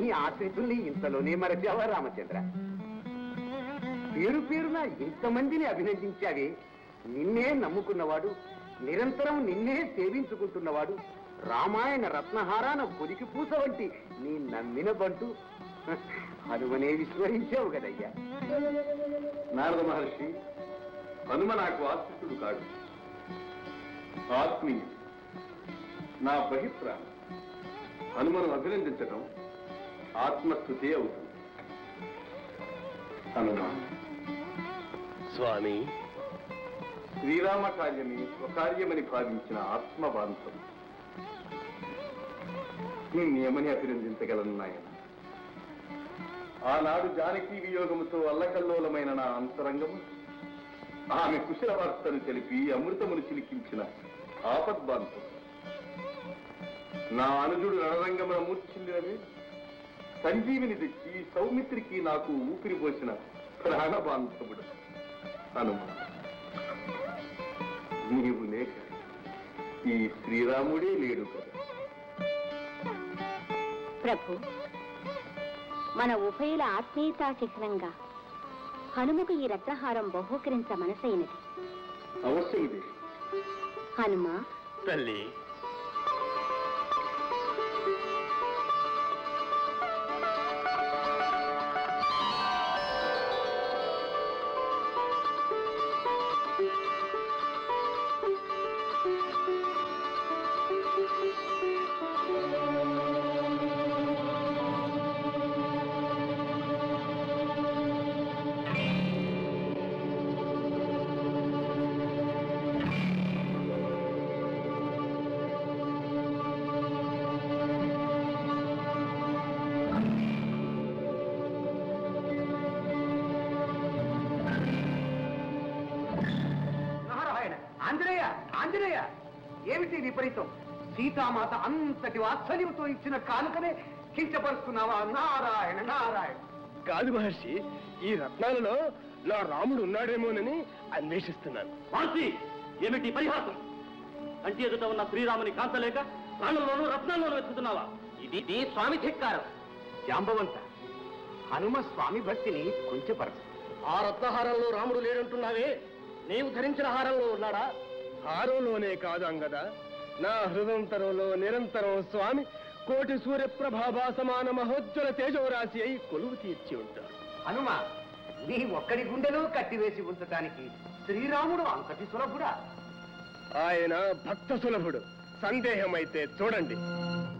ఆశ్రితుల్ని ఇంతలోనే మరచావా రామచంద్ర పేరు పేరున ఇంతమందిని అభినందించావే నిన్నే నమ్ముకున్నవాడు నిరంతరం నిన్నే సేవించుకుంటున్నవాడు రామాయణ రత్నహారాన పొదికి పూస వంటి నీ నమ్మిన బంటు హనుమనే విస్మరించావు కదయ్యా నారద మహర్షి హనుమ నాకు ఆశ్రితుడు కాడు ఆత్మీయుడు నా బహిప్రాణం హనుమను అభినందించడం ఆత్మస్థుతే అవుతుంది హనుమ స్వామి శ్రీరామ కార్యమే స్వకార్యమని భావించిన ఆత్మబాంధం నేమని అభినందించగలను నాయన ఆనాడు జానకీ వియోగముతో అల్లకల్లోలమైన నా అంతరంగము ఆమె కుశల వార్తను తెలిపి అమృతమును చిలికించిన ఆపద్బాంధం నా అనుజుడు రణరంగమున మూర్ఛిల్లినవే సంజీవిని తెచ్చి సౌమిత్రికి నాకు ఊపిరి పోసిన ప్రాణబాంధవుడు హనుమ నీవు లేక ఈ శ్రీరాముడే లేడు కదా ప్రభు మన ఉభయుల ఆత్మీయతా చిహ్నంగా హనుమకు ఈ రత్నహారం బహూకరించ మనసైనది అవశ్యముది హనుమ తల్లి నారాయణ ఆంజనేయ ఆంజనేయ ఏమిటి విపరీతం సీతామాత అంతటి వాత్సల్యంతో ఇచ్చిన కానుకనే కించపరుస్తున్నావా నారాయణ నారాయణ కాదు మహర్షి ఈ రత్నాలలో నా రాముడు ఉన్నాడేమోనని అన్వేషిస్తున్నాను వాసి ఏమిటి పరిహాసం కంటి ఎదుట ఉన్న శ్రీరాముని కాంతలేక ప్రాణంలోనూ రత్నాల్లోనూ వెతుకుతున్నావా ఇది ఇది స్వామి ధిక్కారం జాంబవంత హనుమ స్వామి భక్తిని కొంచెపరచు ఆ రత్నహారంలో రాముడు లేడంటున్నావే నీవు ధరించిన హారంలో ఉన్నాడా హారంలోనే కాదు అంగద నా హృదంతరంలో నిరంతరం స్వామి కోటి సూర్యప్రభాభా సమాన మహోజ్వల తేజోరాశి అయి కొలువు తీర్చి ఉంటాడు హనుమ నీ ఒక్కడి గుండెలో కట్టివేసి ఉంచటానికి శ్రీరాముడు అంతటి సులభుడా ఆయన భక్త సులభుడు సందేహమైతే చూడండి